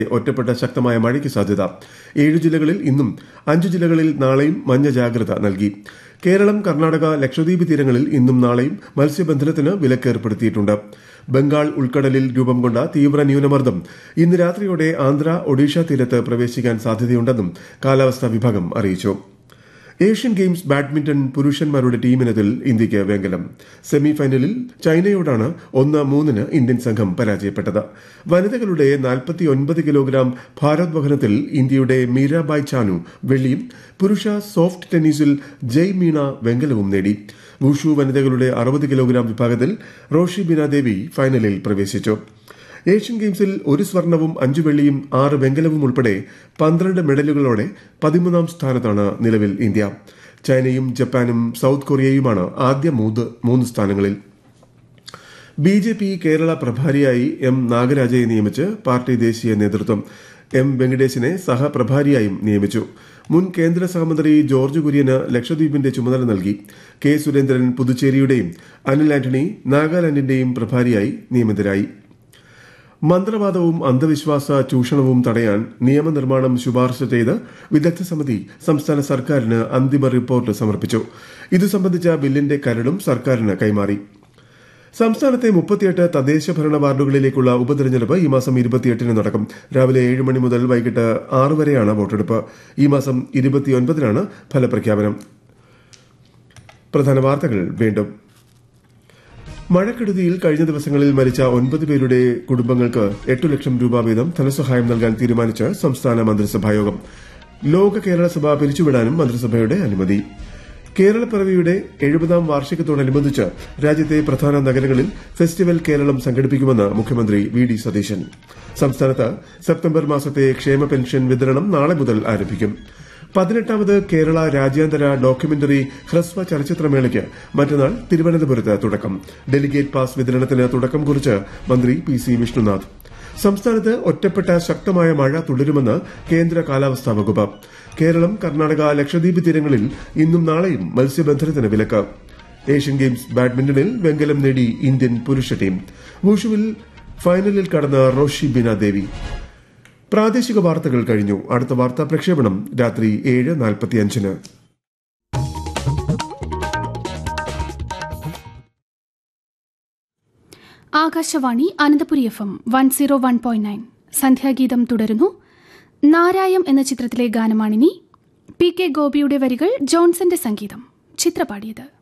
ഒറ്റപ്പെട്ട ശക്തമായ മഴയ്ക്ക് സാധ്യത ഏഴ് ജില്ലകളിൽ ഇന്നും അഞ്ചു ജില്ലകളിൽ നാളെയും മഞ്ഞ ജാഗ്രത നൽകി കേരളം കർണാടക ലക്ഷദ്വീപ് തീരങ്ങളിൽ ഇന്നും നാളെയും മത്സ്യബന്ധനത്തിന് വിലക്കേർപ്പെടുത്തിയിട്ടുണ്ട് ബംഗാൾ ഉൾക്കടലിൽ രൂപം കൊണ്ട തീവ്ര ന്യൂനമർദ്ദം ഇന്ന് രാത്രിയോടെ ആന്ധ്ര ഒഡീഷ തീരത്ത് പ്രവേശിക്കാൻ സാധ്യതയുണ്ടെന്നും കാലാവസ്ഥാ വിഭാഗം അറിയിച്ചു ഏഷ്യൻ ഗെയിംസ് ബാഡ്മിന്റൺ പുരുഷന്മാരുടെ ടീമിനത്തിൽ ഇന്ത്യയ്ക്ക് വെങ്കലം സെമി ഫൈനലിൽ ചൈനയോടാണ് ഒന്ന് മൂന്നിന് ഇന്ത്യൻ സംഘം പരാജയപ്പെട്ടത് വനിതകളുടെ നാൽപ്പത്തിയൊൻപത് കിലോഗ്രാം ഭാരോദ്വഹനത്തിൽ ഇന്ത്യയുടെ മീരാബായ് ചാനു വെള്ളിയും പുരുഷ സോഫ്റ്റ് ടെന്നീസിൽ ജയ് മീണ വെങ്കലവും നേടി വുഷു വനിതകളുടെ അറുപത് കിലോഗ്രാം വിഭാഗത്തിൽ റോഷി ബിന ദേവി ഫൈനലിൽ പ്രവേശിച്ചു ഏഷ്യൻ ഗെയിംസിൽ ഒരു സ്വർണവും അഞ്ചു വെള്ളിയും ആറ് വെങ്കലവും ഉൾപ്പെടെ പന്ത്രണ്ട് മെഡലുകളോടെ പതിമൂന്നാം സ്ഥാനത്താണ് നിലവിൽ ഇന്ത്യ ചൈനയും ജപ്പാനും സൌത്ത് കൊറിയയുമാണ് ആദ്യ മൂന്ന് മൂന്ന് സ്ഥാനങ്ങളിൽ ബി ജെ പി കേരള പ്രഭാരിയായി എം നാഗരാജയെ നിയമിച്ച് പാർട്ടി ദേശീയ നേതൃത്വം എം വെങ്കടേശിനെ സഹപ്രഭാരിയായും നിയമിച്ചു മുൻ കേന്ദ്ര സഹമന്ത്രി ജോർജ് കുര്യന് ലക്ഷദ്വീപിന്റെ ചുമതല നൽകി കെ സുരേന്ദ്രൻ പുതുച്ചേരിയുടെയും അനിൽ ആന്റണി നാഗാലാൻഡിന്റെയും പ്രഭാരിയായി നിയമിതരായി മന്ത്രവാദവും അന്ധവിശ്വാസ ചൂഷണവും തടയാൻ നിയമനിർമ്മാണം ശുപാർശ ചെയ്ത് വിദഗ്ധ സമിതി സംസ്ഥാന സർക്കാരിന് അന്തിമ റിപ്പോർട്ട് സമർപ്പിച്ചു ഇതു സംബന്ധിച്ച ബില്ലിന്റെ കരടും സർക്കാരിന് കൈമാറി സംസ്ഥാനത്തെ മുപ്പത്തിയെട്ട് തദ്ദേശ ഭരണ വാർഡുകളിലേക്കുള്ള ഉപതെരഞ്ഞെടുപ്പ് ഈ മാസം ഇരുപത്തിയെട്ടിന് നടക്കും രാവിലെ ഏഴ് മണി മുതൽ വൈകിട്ട് ആറ് വരെയാണ് വോട്ടെടുപ്പ് ഈ മാസം ഇരുപത്തിയൊൻപതിനാണ് ഫലപ്രഖ്യാപനം പ്രധാന വാർത്തകൾ വീണ്ടും മഴക്കെടുതിയിൽ കഴിഞ്ഞ ദിവസങ്ങളിൽ മരിച്ച ഒൻപത് പേരുടെ കുടുംബങ്ങൾക്ക് എട്ടു ലക്ഷം രൂപ വീതം ധനസഹായം നൽകാൻ തീരുമാനിച്ച് സംസ്ഥാന മന്ത്രിസഭായോഗം ലോക കേരള സഭ പിരിച്ചുവിടാനും മന്ത്രിസഭയുടെ അനുമതി കേരളപ്പിറവിയുടെ എഴുപതാം വാർഷികത്തോടനുബന്ധിച്ച് രാജ്യത്തെ പ്രധാന നഗരങ്ങളിൽ ഫെസ്റ്റിവൽ കേരളം സംഘടിപ്പിക്കുമെന്ന് മുഖ്യമന്ത്രി വി ഡി സതീശൻ സംസ്ഥാനത്ത് സെപ്റ്റംബർ മാസത്തെ ക്ഷേമ പെൻഷൻ വിതരണം നാളെ മുതൽ ആരംഭിക്കും പതിനെട്ടാമത് കേരള രാജ്യാന്തര ഡോക്യുമെന്ററി ഹ്രസ്വ ചലച്ചിത്രമേളയ്ക്ക് മറ്റന്നാൾ തിരുവനന്തപുരത്ത് തുടക്കം ഡെലിഗേറ്റ് പാസ് വിതരണത്തിന് തുടക്കം കുറിച്ച് മന്ത്രി പി സി വിഷ്ണുനാഥ് സംസ്ഥാനത്ത് ഒറ്റപ്പെട്ട ശക്തമായ മഴ തുടരുമെന്ന് കേന്ദ്ര കാലാവസ്ഥാ വകുപ്പ് കേരളം കർണാടക ലക്ഷദ്വീപ് തീരങ്ങളിൽ ഇന്നും നാളെയും മത്സ്യബന്ധനത്തിന് വിലക്ക് ഏഷ്യൻ ഗെയിംസ് ബാഡ്മിന്റണിൽ വെങ്കലം നേടി ഇന്ത്യൻ പുരുഷ ടീം വൂഷുവിൽ ഫൈനലിൽ കടന്ന റോഷി ബിന ദേവി പ്രാദേശിക വാർത്തകൾ കഴിഞ്ഞു അടുത്ത വാർത്താ പ്രക്ഷേപണം രാത്രി ഏഴ് നാൽപ്പത്തിയഞ്ചിന് Akashvani Ananthapuri F M one zero one point nine Sandhyageetham തുടരുന്നു നാരായം എന്ന ചിത്രത്തിലെ ഗാനമാണിനി പി കെ ഗോപിയുടെ വരികൾ ജോൺസന്റെ സംഗീതം ചിത്രപാടിയത്